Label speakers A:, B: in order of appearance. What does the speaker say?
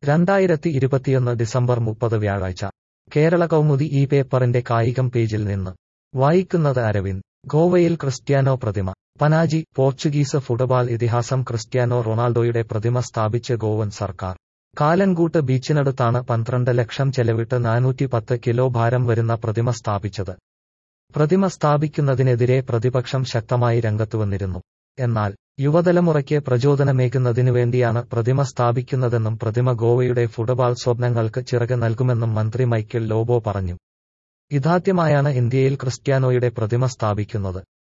A: രണ്ടായിരത്തി ഇരുപത്തിയൊന്ന് ഡിസംബർ മുപ്പത് വ്യാഴാഴ്ച കേരള കൗമുദി ഈ പേപ്പറിന്റെ കായികം പേജിൽ നിന്ന് വായിക്കുന്നത് അരവിന്ദ് ഗോവയിൽ ക്രിസ്ത്യാനോ പ്രതിമ പനാജി പോർച്ചുഗീസ് ഫുട്ബോൾ ഇതിഹാസം ക്രിസ്ത്യാനോ റൊണാൾഡോയുടെ പ്രതിമ സ്ഥാപിച്ച് ഗോവൻ സർക്കാർ കാലൻകൂട്ട് ബീച്ചിനടുത്താണ് പന്ത്രണ്ട് ലക്ഷം ചെലവിട്ട് നാനൂറ്റി പത്ത് കിലോ ഭാരം വരുന്ന പ്രതിമ സ്ഥാപിച്ചത് പ്രതിമ സ്ഥാപിക്കുന്നതിനെതിരെ പ്രതിപക്ഷം ശക്തമായി രംഗത്തുവന്നിരുന്നു എന്നാൽ യുവതലമുറയ്ക്ക് പ്രചോദനമേകുന്നതിനു വേണ്ടിയാണ് പ്രതിമ സ്ഥാപിക്കുന്നതെന്നും പ്രതിമ ഗോവയുടെ ഫുട്ബോൾ സ്വപ്നങ്ങൾക്ക് ചിറക് നൽകുമെന്നും മന്ത്രി മൈക്കിൾ ലോബോ പറഞ്ഞു ഇതാദ്യമായാണ് ഇന്ത്യയിൽ ക്രിസ്ത്യാനോയുടെ പ്രതിമ സ്ഥാപിക്കുന്നത്